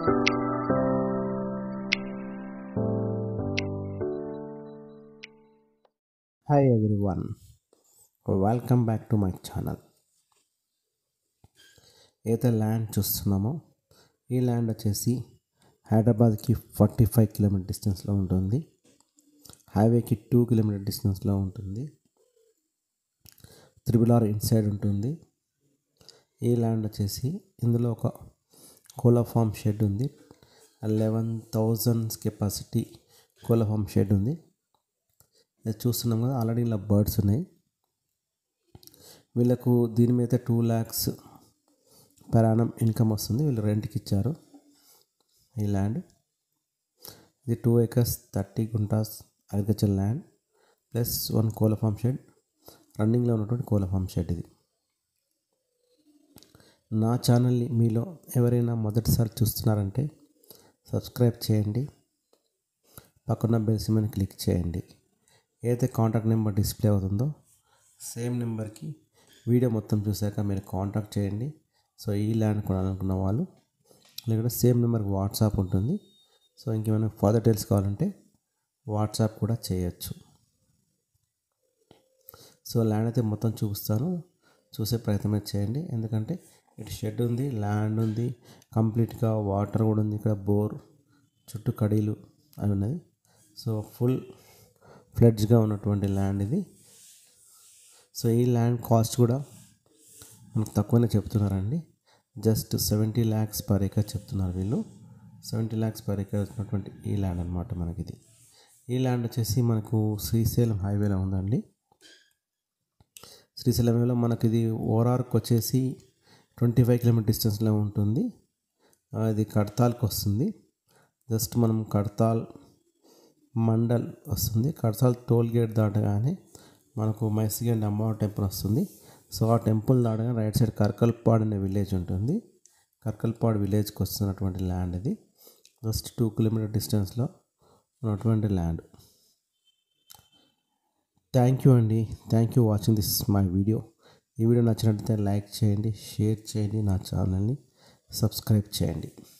hi everyone welcome back to my channel ఏదైతే land చూస్తున్నామో ఈ ల్యాండ్ వచ్చేసి హైదరాబాద్కి ఫార్టీ ఫైవ్ కిలోమీటర్ డిస్టెన్స్లో ఉంటుంది హైవేకి టూ కిలోమీటర్ డిస్టెన్స్లో ఉంటుంది త్రిబుల్ ఆర్ ఇన్సైడ్ ఉంటుంది ఈ ల్యాండ్ వచ్చేసి ఇందులో ఒక కోలా ఫామ్ షెడ్ ఉంది లెవెన్ థౌజండ్స్ కెపాసిటీ కోలా ఫామ్ షెడ్ ఉంది ఇది చూస్తున్నాం కదా ఆల్రెడీ ఇలా బర్డ్స్ ఉన్నాయి వీళ్ళకు దీని మీద టూ ల్యాక్స్ ప్రయాణం ఇన్కమ్ వస్తుంది వీళ్ళు రెంట్కి ఇచ్చారు ఈ ల్యాండ్ ఇది two acres thirty guntas agriculture land plus one కోళ్ళ ఫామ్ షెడ్ రన్నింగ్లో ఉన్నటువంటి కోళ్ళ ఫామ్ షెడ్ ఇది నా ఛానల్ని మీలో ఎవరైనా మొదటిసారి చూస్తున్నారంటే సబ్స్క్రైబ్ చేయండి పక్కన బెల్ సిమ్మని క్లిక్ చేయండి ఏదైతే కాంటాక్ట్ నెంబర్ డిస్ప్లే అవుతుందో సేమ్ నెంబర్కి వీడియో మొత్తం చూశాక మీరు కాంటాక్ట్ చేయండి సో ఈ ల్యాండ్ కొనాలనుకున్న వాళ్ళు లేకపోతే సేమ్ నెంబర్కి వాట్సాప్ ఉంటుంది సో ఇంకేమైనా ఫర్దర్ డీటెయిల్స్ కావాలంటే వాట్సాప్ కూడా చేయొచ్చు సో ల్యాండ్ అయితే మొత్తం చూపిస్తాను చూసే ప్రయత్నం అయితే చేయండి ఎందుకంటే ఇటు షెడ్ ఉంది ల్యాండ్ ఉంది కంప్లీట్గా వాటర్ కూడా ఉంది ఇక్కడ బోర్ చుట్టూ కడీలు అవి ఉన్నది సో ఫుల్ ఫ్లడ్జ్గా ఉన్నటువంటి ల్యాండ్ ఇది సో ఈ ల్యాండ్ కాస్ట్ కూడా మనకు తక్కువనే చెప్తున్నారండి just seventy lakhs per acre చెప్తున్నారు వీళ్ళు సెవెంటీ ల్యాక్స్ పర్ ఏకర్ వచ్చినటువంటి ఈ ల్యాండ్ అనమాట మనకి ఇది ఈ ల్యాండ్ వచ్చేసి మనకు శ్రీశైలం హైవేలో ఉందండి శ్రీశైలం హైవేలో మనకి ఇది ఓవరాల్కి వచ్చేసి ట్వంటీ ఫైవ్ కిలోమీటర్ డిస్టెన్స్లో ఉంటుంది ఇది కడతాల్కి వస్తుంది జస్ట్ మనం కడతాల్ మండల్ వస్తుంది కడతాల్ టోల్ గేట్ దాటగానే మనకు మైసిగండ్ అమ్మవారి టెంపుల్ వస్తుంది సో ఆ టెంపుల్ దాటగానే రైట్ సైడ్ కర్కల్పాడ్ అనే విలేజ్ ఉంటుంది కర్కల్పాడ్ విలేజ్కి వస్తున్నటువంటి ల్యాండ్ ఇది జస్ట్ టూ కిలోమీటర్ డిస్టెన్స్లో ఉన్నటువంటి ల్యాండ్ థ్యాంక్ యూ అండి thank you watching this my video ఈ వీడియో నచ్చినట్లయితే లైక్ చేయండి షేర్ చేయండి నా ఛానల్ని సబ్స్క్రైబ్ చేయండి